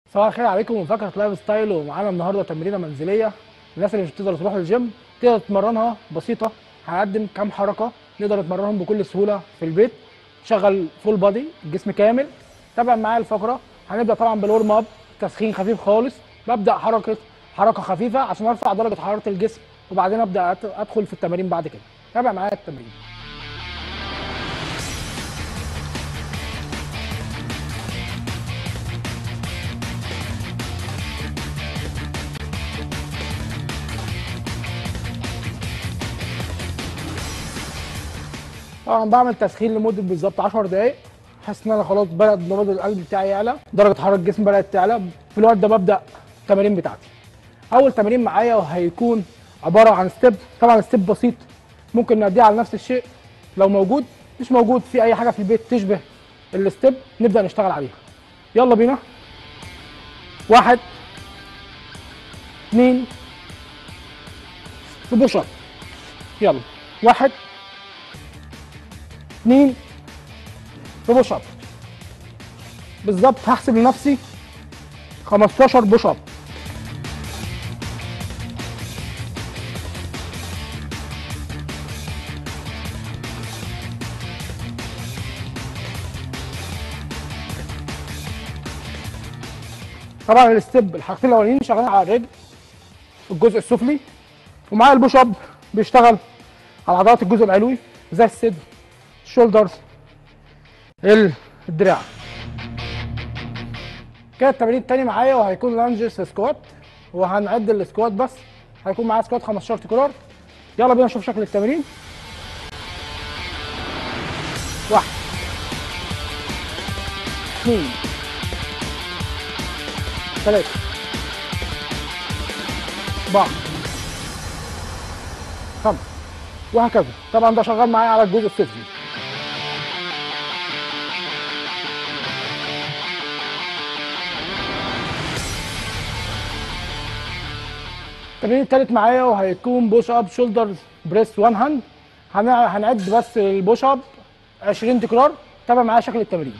صباح الخير عليكم وفاكهه لايف ستايل ومعانا النهارده تمرينه منزليه الناس اللي مش بتقدر تروح الجيم تقدر تتمرنها بسيطه هنقدم كام حركه نقدر نتمرنهم بكل سهوله في البيت شغل فول بادي الجسم كامل تابع معايا الفقره هنبدا طبعا بالورم اب تسخين خفيف خالص ببدا حركه حركه خفيفه عشان ارفع درجه حراره الجسم وبعدين ابدا أت- ادخل في التمارين بعد كده تابع معايا التمرين طبعا بعمل تسخين لمده بالظبط 10 دقائق حاسس ان انا خلاص بدا نبض القلب بتاعي يعلى درجه حراره الجسم بدات تعلى في الوقت ده ببدا التمارين بتاعتي اول تمرين معايا وهيكون عباره عن ستيب طبعا ستيب بسيط ممكن نأديه على نفس الشيء لو موجود مش موجود في اي حاجه في البيت تشبه الستيب نبدا نشتغل عليها يلا بينا واحد اثنين في بوش اب يلا واحد اثنين في بوش اب بالظبط هحسب لنفسي 15 بوش اب طبعا الستيب الحاجتين الاولانيين شغالين على الرجل الجزء السفلي ومعايا البوش اب بيشتغل على عضلات الجزء العلوي زي الصدر الشولدرز ال- الدراع كده التمرين التاني معايا وهيكون لانجز سكوات وهنعد السكوات بس هيكون معايا سكوات 15 تكرار يلا بينا نشوف شكل التمرين واحد اثنين ثلاثة أربعة خمسة وهكذا طبعا ده شغال معايا على الجزء السفلي التمرين التالت معايا وهيكون بوش اب شولدر بريس وان هاند هنعد بس البوش اب 20 تكرار تابع معايا شكل التمرين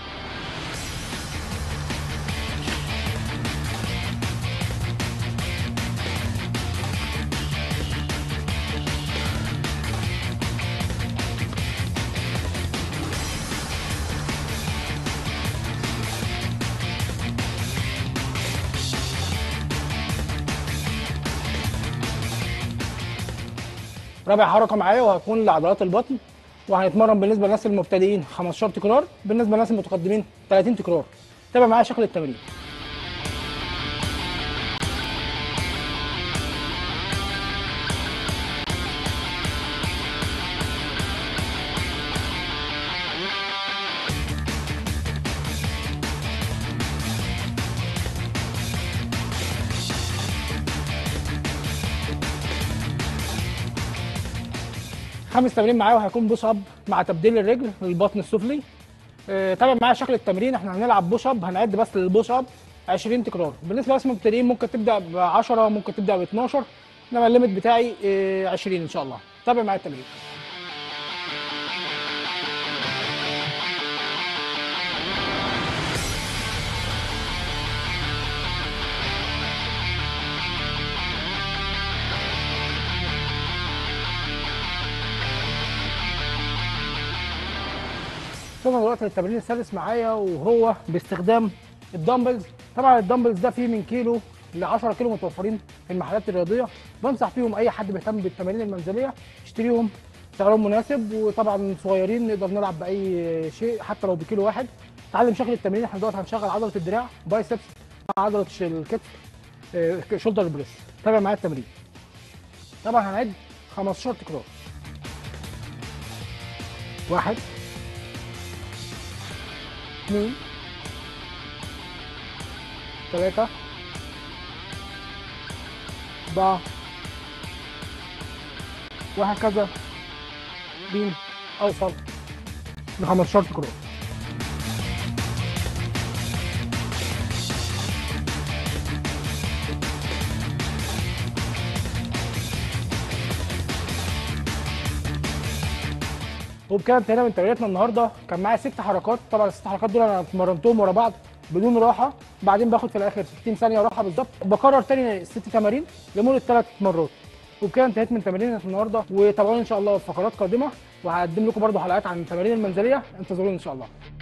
رابع حركه معايا وهتكون لعضلات البطن وهنتمرن بالنسبه للناس المبتدئين 15 تكرار بالنسبه للناس المتقدمين 30 تكرار تابع معايا شكل التمرين خامس تمرين معايا وهيكون بوش اب مع تبديل الرجل للبطن السفلي آه، تابع معايا شكل التمرين احنا هنلعب بوش اب هنعد بس للبوش اب 20 تكرار بالنسبه للناس المبتدئين ممكن تبدا ب 10 ممكن تبدا ب 12 انما الليميت بتاعي آه، 20 ان شاء الله تابع معايا التمرين وصلنا دلوقتي للتمرين السادس معايا وهو باستخدام الدمبلز طبعا الدمبلز ده فيه من كيلو ل 10 كيلو متوفرين في المحلات الرياضيه بنصح فيهم اي حد بيهتم بالتمارين المنزليه يشتريهم سعرهم مناسب وطبعا صغيرين نقدر نلعب باي شيء حتى لو بكيلو واحد تعلم شكل التمرين احنا دلوقتي هنشغل عضله الدراع بايسبس مع عضله الكتف آه، شولدر بريس تابع معايا التمرين طبعا هنعد 15 تكرار واحد اثنين ثلاثة أربعة وهكذا بين أوصل ل 15 تكرار وبكده انتهينا من تمرينتنا النهارده كان معايا ست حركات طبعا الست حركات دول انا اتمرنتهم ورا بعض بدون راحه بعدين باخد في الاخر 60 ثانيه راحه بالظبط بكرر تاني الست تمارين لمده ثلاث مرات وبكده انتهيت من تمارين النهارده وتابعوني ان شاء الله في فقرات قادمه وهقدم لكم برضو حلقات عن التمارين المنزليه انتظروني ان شاء الله